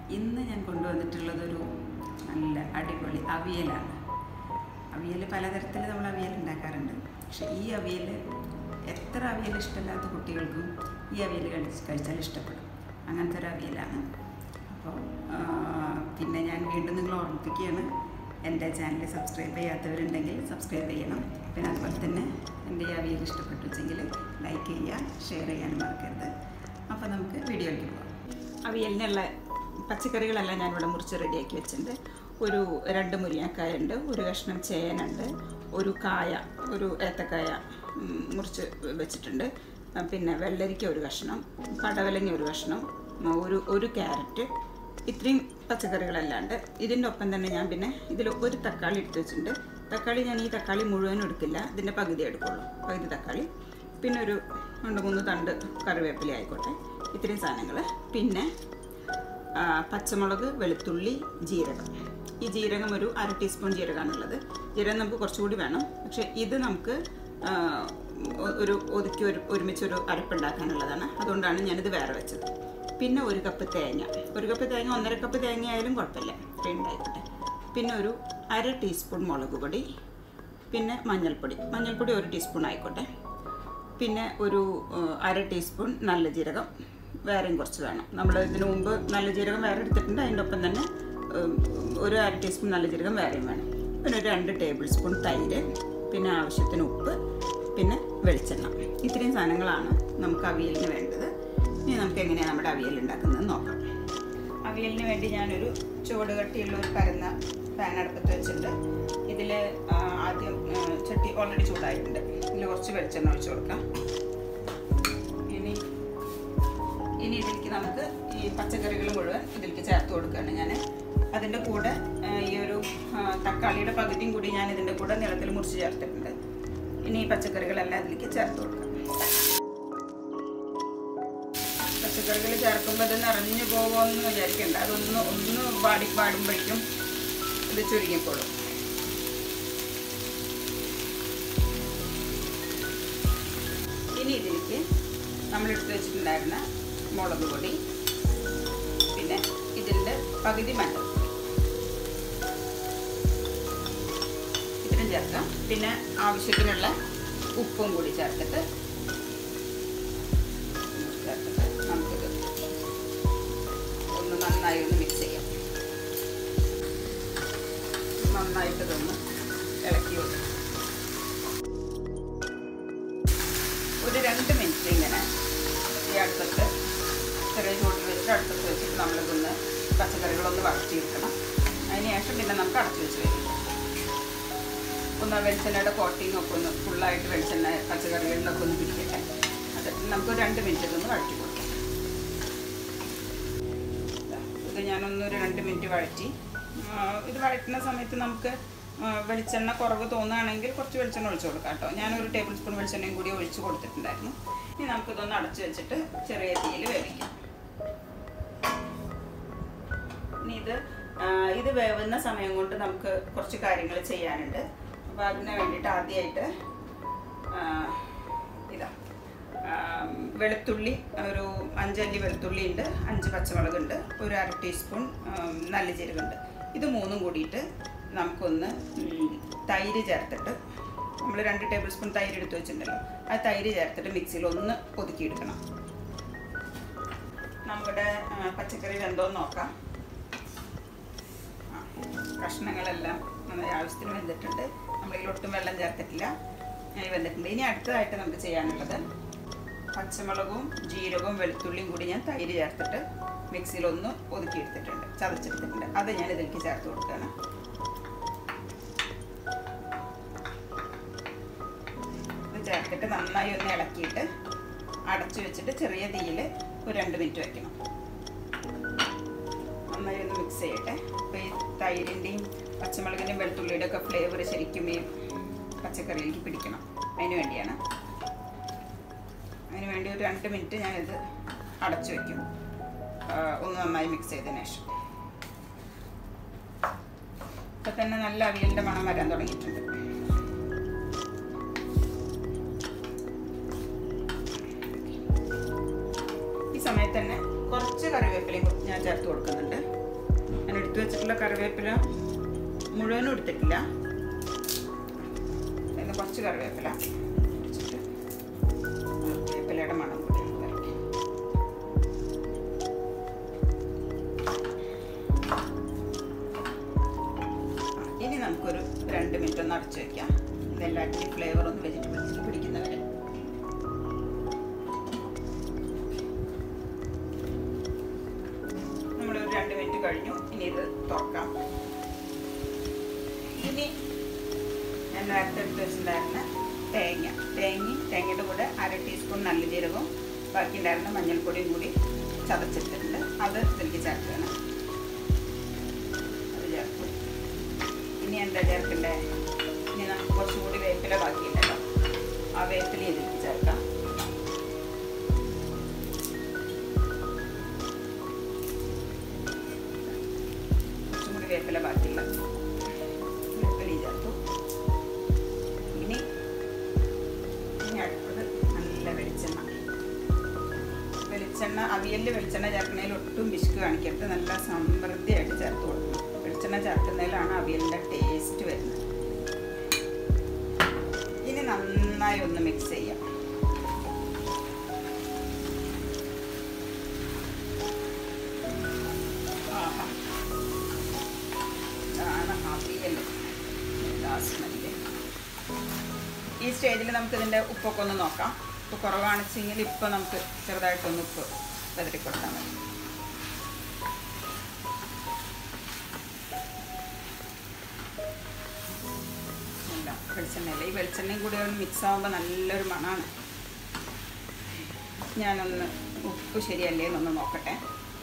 ഇന്ന് ഞാൻ കൊണ്ടുവന്നിട്ടുള്ളതൊരു നല്ല അടിപൊളി അവിയലാണ് അവിയൽ പലതരത്തിൽ നമ്മൾ അവിയൽ ഉണ്ടാക്കാറുണ്ട് പക്ഷെ ഈ അവിയൽ എത്ര അവിയൽ ഇഷ്ടമില്ലാത്ത കുട്ടികൾക്കും ഈ അവിയൽ കഴിച്ച് കഴിച്ചാൽ ഇഷ്ടപ്പെടും അങ്ങനത്തെ ഒരു അവിയലാണ് അപ്പോൾ പിന്നെ ഞാൻ വീണ്ടും നിങ്ങൾ ഓർമ്മിപ്പിക്കുകയാണ് എൻ്റെ ചാനൽ സബ്സ്ക്രൈബ് ചെയ്യാത്തവരുണ്ടെങ്കിൽ സബ്സ്ക്രൈബ് ചെയ്യണം പിന്നെ അതുപോലെ തന്നെ എൻ്റെ ഈ അവിയൽ ഇഷ്ടപ്പെട്ടു വെച്ചെങ്കിൽ ലൈക്ക് ചെയ്യുക ഷെയർ ചെയ്യാനും മറക്കരുത് അപ്പോൾ നമുക്ക് വീഡിയോയിലേക്ക് പോകാം അവിയലിനുള്ള പച്ചക്കറികളെല്ലാം ഞാനിവിടെ മുറിച്ച് റെഡിയാക്കി വെച്ചിട്ടുണ്ട് ഒരു രണ്ട് മുരിങ്ങക്കായ ഉണ്ട് ഒരു കഷ്ണം ചേനുണ്ട് ഒരു കായ ഒരു ഏത്തക്കായ ഉം, മുറിച്ച് വെച്ചിട്ടുണ്ട് ആ, പിന്നെ വെള്ളരിക്ക ഒരു കഷ്ണം പടവലങ്ങ ഒരു കഷ്ണം ഉം, ഒരു ഒരു ക്യാരറ്റ് ഇത്രയും പച്ചക്കറികളല്ലാണ്ട് ഇതിൻ്റെ ഒപ്പം തന്നെ ഞാൻ പിന്നെ ഇതിൽ ഒരു തക്കാളി എടുത്ത് വെച്ചിട്ടുണ്ട് തക്കാളി ഞാൻ ഈ തക്കാളി മുഴുവനും എടുക്കില്ല ഇതിൻ്റെ പകുതി എടുക്കുള്ളൂ പകുതി തക്കാളി പിന്നെ ഒരു രണ്ട് മൂന്ന് തണ്ട് കറിവേപ്പില ആയിക്കോട്ടെ ഇത്രയും സാധനങ്ങൾ പിന്നെ ആ, പച്ചമുളക് വെളുത്തുള്ളി ജീരകം ഈ ജീരകം ഒരു അര ടീസ്പൂൺ ജീരകമാണുള്ളത് ജീരകം നമുക്ക് കുറച്ചുകൂടി വേണം പക്ഷേ ഇത് നമുക്ക് ആ, ഒ- ഒരു ഒതുക്കി ഒരു ഒരുമിച്ച് ഒരു അരപ്പുണ്ടാക്കാനുള്ളതാണ് അതുകൊണ്ടാണ് ഞാനിത് വേറെ വെച്ചത് പിന്നെ ഒരു കപ്പ് തേങ്ങ ഒരു കപ്പ് തേങ്ങ ഒന്നര കപ്പ് തേങ്ങ ആയാലും കുഴപ്പമില്ല ഇത്രയും ഉണ്ടായിക്കോട്ടെ പിന്നെ ഒരു അര ടീസ്പൂൺ മുളക് പൊടി പിന്നെ മഞ്ഞൾപ്പൊടി മഞ്ഞൾപ്പൊടി ഒരു ടീസ്പൂൺ ആയിക്കോട്ടെ പിന്നെ ഒരു ഏഹ്, അര ടീസ്പൂൺ നല്ല ജീരകം വേറെയും കുറച്ച് വേണം നമ്മൾ ഇതിനു മുമ്പ് നല്ല ജീരകം വേറെ എടുത്തിട്ടുണ്ട് അതിൻ്റെ ഒപ്പം തന്നെ ഏഹ്, ഒരു അര ടീസ്പൂൺ നല്ല ജീരകം വേറെയും വേണം പിന്നെ ഒരു രണ്ട് ടേബിൾ സ്പൂൺ തൈര് പിന്നെ ആവശ്യത്തിന് ഉപ്പ് പിന്നെ വെളിച്ചെണ്ണ ഇത്രയും സാധനങ്ങളാണ് നമുക്ക് അവിയലിന് വേണ്ടത് ഇനി നമുക്ക് എങ്ങനെയാണ് നമ്മുടെ അവിയൽ ഉണ്ടാക്കുന്നത് നോക്കാം അവിയലിന് വേണ്ടി ഞാനൊരു ചുവട് കട്ടിയുള്ള ഒരു പരന്ന പാൻ അടുപ്പത്ത് വെച്ചിട്ടുണ്ട് ഇതിൽ ആദ്യം ആ, ചട്ടി ഓൾറെഡി ചൂടായിട്ടുണ്ട് ഇതിൽ കുറച്ച് വെളിച്ചെണ്ണ ഒഴിച്ച് കൊടുക്കാം ഇനി ഇനി ഇതിലേക്ക് നമുക്ക് ഈ പച്ചക്കറികൾ മുഴുവൻ ഇതിലേക്ക് ചേർത്ത് കൊടുക്കുകയാണ് ഞാൻ അതിൻ്റെ കൂടെ ആ, ഈ ഒരു ആ, തക്കാളിയുടെ പകുതിയും കൂടി ഞാൻ ഇതിൻ്റെ കൂടെ നീളത്തിൽ മുറിച്ച് ചേർത്തിട്ടുണ്ട് ഇനി ഈ പച്ചക്കറികളെല്ലാം ഇതിലേക്ക് ചേർത്ത് കൊടുക്കാം പച്ചക്കറികൾ ചേർക്കുമ്പോൾ ഇത് നിറഞ്ഞു പോകുമെന്ന് വിചാരിക്കണ്ട അതൊന്ന് ഒന്ന് വാടി പാടുമ്പോഴേക്കും ഇത് ചുരുങ്ങിക്കോളും ഇനി ഇതിലേക്ക് നമ്മൾ എടുത്തു വെച്ചിട്ടുണ്ടായിരുന്ന മുളക് പൊടി പിന്നെ ഇതിൻ്റെ പകുതി മഞ്ഞൾ ഇത്രയും ചേർക്കാം പിന്നെ ആവശ്യത്തിനുള്ള ഉപ്പും കൂടി ചേർത്തിട്ട് ചേർത്തിട്ട് നമുക്കിത് ഒന്ന് നന്നായി ഒന്ന് മിക്സ് ചെയ്യാം നന്നായിട്ട് ഇതൊന്ന് ഇളക്കി കൊടുക്കും ഒരു രണ്ട് മിനിറ്റ് ഇങ്ങനെ ഈ അടുപ്പത്ത് ചെറിയ ചൂടിൽ വെച്ചിട്ട് അടുപ്പത്ത് വെച്ചിട്ട് നമ്മളിതൊന്ന് പച്ചക്കറികളൊന്ന് വഴറ്റിയെടുക്കണം അതിനുശേഷം പിന്നെ നമുക്ക് അടച്ചു വെച്ച് വരും ഒന്ന് ആ വെളിച്ചെണ്ണയുടെ കോട്ടിങ് ഒക്കെ ഒന്ന് ഫുള്ളായിട്ട് വെളിച്ചെണ്ണ പച്ചക്കറികളിലൊക്കെ ഒന്ന് പിടിക്കട്ടെ അത് നമുക്ക് ഒരു രണ്ട് മിനിറ്റ് ഇതൊന്ന് വഴറ്റി കൊടുക്കാം ദാ, ഇത് ഞാനൊന്ന് ഒരു രണ്ട് മിനിറ്റ് വഴറ്റി ആ, ഇത് വഴറ്റുന്ന സമയത്ത് നമുക്ക് ആ, വെളിച്ചെണ്ണ കുറവ് തോന്നുകയാണെങ്കിൽ കുറച്ച് വെളിച്ചെണ്ണ ഒഴിച്ച് കൊടുക്കാം കേട്ടോ ഞാനൊരു ടേബിൾ സ്പൂൺ വെളിച്ചെണ്ണയും കൂടി ഒഴിച്ച് കൊടുത്തിട്ടുണ്ടായിരുന്നു ഇനി നമുക്കിതൊന്ന് അടച്ച് വെച്ചിട്ട് ചെറിയ തീയിൽ വേവിക്കാം ഇനി ഇത് ആ, ഇത് വേവുന്ന സമയം കൊണ്ട് നമുക്ക് കുറച്ച് കാര്യങ്ങൾ ചെയ്യാനുണ്ട് അപ്പോൾ അതിന് വേണ്ടിയിട്ട് ആദ്യമായിട്ട് ആ, ഇതാ ആ, വെളുത്തുള്ളി ഒരു അഞ്ചല്ലി വെളുത്തുള്ളി ഉണ്ട് അഞ്ച് പച്ചമുളകുണ്ട് ഒരു അര ടീസ്പൂൺ ആ, നല്ല ജീരകമുണ്ട് ഇത് മൂന്നും കൂടിയിട്ട് നമുക്കൊന്ന് ഉം, തൈര് ചേർത്തിട്ട് നമ്മൾ രണ്ട് ടേബിൾ സ്പൂൺ തൈര് എടുത്ത് വെച്ചിട്ടുണ്ടല്ലോ ആ തൈര് ചേർത്തിട്ട് മിക്സിയിൽ ഒന്ന് ഒതുക്കിയെടുക്കണം നമ്മുടെ ആ, പച്ചക്കറി വെന്തോന്ന് നോക്കാം ആ, കഷ്ണങ്ങളെല്ലാം നന്നായി ആവശ്യത്തിന് വെന്തിട്ടുണ്ട് നമ്മളിതിൽ ഒട്ടും വെള്ളം ചേർത്തിട്ടില്ല നന്നായി വെന്തിട്ടുണ്ട് ഇനി അടുത്തതായിട്ട് നമുക്ക് ചെയ്യാനുള്ളത് പച്ചമുളകും ജീരകവും വെളുത്തുള്ളിയും കൂടി ഞാൻ തൈര് ചേർത്തിട്ട് മിക്സിയിൽ ഒന്ന് ഒതുക്കിയെടുത്തിട്ടുണ്ട് ചതച്ചെടുത്തിട്ടുണ്ട് അത് ഞാൻ ഇതിലേക്ക് ചേർത്ത് കൊടുക്കുകയാണ് ഇത് ചേർത്തിട്ട് നന്നായി ഒന്ന് ഇളക്കിയിട്ട് അടച്ചു വെച്ചിട്ട് ചെറിയ തീയിൽ ഒരു രണ്ട് മിനിറ്റ് വയ്ക്കണം നന്നായി ഒന്ന് മിക്സ് ചെയ്യട്ടെ അപ്പോൾ ഈ തൈരിൻ്റെയും പച്ചമുളകിൻ്റെയും വെളുത്തുള്ളിയുടെ ഒക്കെ ഫ്ലേവർ ശരിക്കും ഈ പച്ചക്കറിയിലേക്ക് പിടിക്കണം അതിന് വേണ്ടിയാണ് അതിന് വേണ്ടി ഒരു രണ്ട് മിനിറ്റ് ഞാനിത് അടച്ചു വയ്ക്കും ആ, ഒന്ന് നന്നായി മിക്സ് ചെയ്തതിന് ശേഷം ഇപ്പം തന്നെ നല്ല അവിയലിൻ്റെ മണം വരാൻ തുടങ്ങിയിട്ടുണ്ട് ഈ സമയത്ത് തന്നെ കുറച്ച് കറിവേപ്പിലയും ഞാൻ ചേർത്ത് കൊടുക്കുന്നുണ്ട് എടുത്തു വെച്ചിട്ടുള്ള കറിവേപ്പില മുഴുവനും എടുത്തിട്ടില്ല പിന്നെ കുറച്ച് കറിവേപ്പില ഇടിച്ചിട്ട് വേപ്പിലയുടെ മണം കൂടി ഒന്ന് വരട്ടെ ആ, ഇനി നമുക്കൊരു രണ്ട് മിനിറ്റ് ഒന്ന് അടച്ചു വെക്കാം ഇതെല്ലാറ്റിനും ഫ്ലേവർ ഒന്ന് വെജിറ്റബിൾസിൽ പിടിക്കുന്നവരെ നമ്മളൊരു രണ്ട് മിനിറ്റ് കഴിഞ്ഞു ഇനി ഇത് തുറക്കാം ഇനി ഞാൻ നേരത്തെ എടുത്ത് വെച്ചിട്ടുണ്ടായിരുന്ന തേങ്ങ തേങ്ങയും തേങ്ങയുടെ കൂടെ അര ടീസ്പൂൺ നല്ല ജീരകവും ബാക്കി ഉണ്ടായിരുന്ന മഞ്ഞൾപ്പൊടിയും കൂടി ചതച്ചിട്ടുണ്ട് അത് ഇതിലേക്ക് ചേർക്കണം അത് ചേർത്തു ഇനി എന്താ ചേർക്കണ്ടേ ഇനി നമുക്ക് കുറച്ചും കൂടി വേപ്പില ബാക്കിയുണ്ടല്ലോ ആ വേപ്പില ഇതിലേക്ക് ചേർക്കാം കുറച്ചും കൂടി വേപ്പില ബാക്കിയുള്ള വേപ്പില ചേർത്തു ഇനി ഇനി അടുത്തത് നല്ല വെളിച്ചെണ്ണ വെളിച്ചെണ്ണ അവിയലിൽ വെളിച്ചെണ്ണ ചേർക്കുന്നതിൽ ഒട്ടും പിശുക്ക് കാണിക്കരുത് നല്ല സമൃദ്ധിയായിട്ട് ചേർത്ത് കൊടുക്കണം വെളിച്ചെണ്ണ ചേർക്കുന്നതിലാണ് അവിയലിൻ്റെ ടേസ്റ്റ് വരുന്നത് ഇനി നന്നായി ഒന്ന് മിക്സ് ചെയ്യാം ആഹാ ഇതാണ് അവിയൽ എന്താ സ്മെല്ല് ഈ സ്റ്റേജിൽ നമുക്ക് ഇതിൻ്റെ ഉപ്പൊക്കെ ഒന്ന് നോക്കാം ഉപ്പ് കുറവാണെച്ചെങ്കിൽ ഇപ്പോൾ നമുക്ക് ചെറുതായിട്ടൊന്ന് ഉപ്പ് വെതറി കൊടുത്താൽ മതി ഇല്ല വെളിച്ചെണ്ണയില്ല ഈ വെളിച്ചെണ്ണയും കൂടി ഒന്ന് മിക്സ് ആകുമ്പോൾ നല്ലൊരു മണമാണ് ഞാനൊന്ന് ഉപ്പ് ശരിയല്ലേ എന്നൊന്ന് നോക്കട്ടെ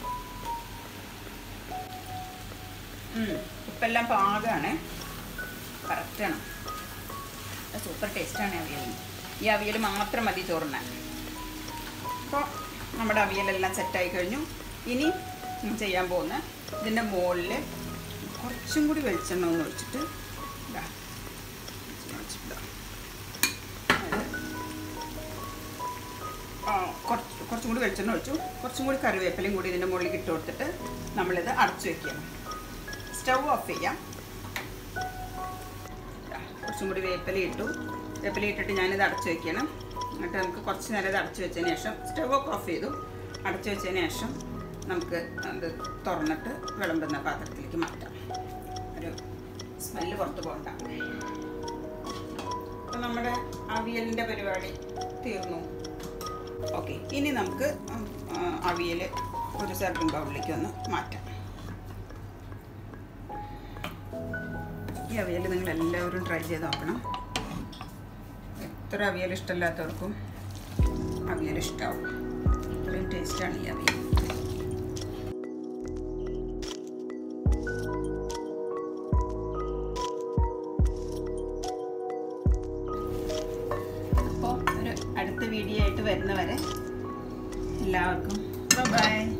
ഉം, ഉപ്പെല്ലാം പാകമാണ് കറക്റ്റാണ് സൂപ്പർ ടേസ്റ്റാണ് അവിയൽ ഈ അവിയൽ മാത്രം മതി ചോറിനാൻ അപ്പോൾ നമ്മുടെ അവിയലെല്ലാം സെറ്റായി കഴിഞ്ഞു ഇനി ഞാൻ ചെയ്യാൻ പോകുന്ന ഇതിൻ്റെ മുകളിൽ കുറച്ചും കൂടി വെളിച്ചെണ്ണ ഒന്ന് ഒഴിച്ചിട്ട് ഇതാ വെളിച്ചെണ്ണ ഒഴിച്ചിട്ട് ഇതാ. അതായത്, ആ, കുറച്ച് കുറച്ചും കൂടി വെളിച്ചെണ്ണ ഒഴിച്ചു കുറച്ചും കൂടി കറിവേപ്പിലയും കൂടി ഇതിൻ്റെ മുകളിൽ ഇട്ട് കൊടുത്തിട്ട് നമ്മളിത് അടച്ചു വെക്കണം സ്റ്റൗ ഓഫ് ചെയ്യാം ദാ, കുറച്ചും കൂടി വേപ്പില ഇട്ടു വേപ്പില ഇട്ടിട്ട് ഞാനിത് അടച്ചു വെക്കണം എന്നിട്ട് നമുക്ക് കുറച്ച് നേരം ഇത് അടച്ചു വെച്ചതിന് ശേഷം സ്റ്റവ് ഒക്കെ ഓഫ് ചെയ്തു അടച്ചു വെച്ചതിന് ശേഷം നമുക്ക് അത് തുറന്നിട്ട് വിളമ്പുന്ന പാത്രത്തിലേക്ക് മാറ്റാം ഒരു സ്മെല്ല് പുറത്ത് പോകണ്ട അപ്പം നമ്മുടെ അവിയലിൻ്റെ പരിപാടി തീർന്നു ഓക്കെ ഇനി നമുക്ക് അവിയൽ ഒരു സർവിങ് ബൗളിലേക്ക് ഒന്ന് മാറ്റാം ഈ അവിയൽ നിങ്ങൾ എല്ലാവരും ട്രൈ ചെയ്ത് നോക്കണം എത്ര അവിയൽ ഇഷ്ടമില്ലാത്തവർക്കും അവിയൽ ഇഷ്ടമാവും അത്രയും ടേസ്റ്റാണ് ഈ അവിയൽ അപ്പോൾ ഒരു അടുത്ത വീഡിയോ ആയിട്ട് വരുന്നവരെ എല്ലാവർക്കും ബൈ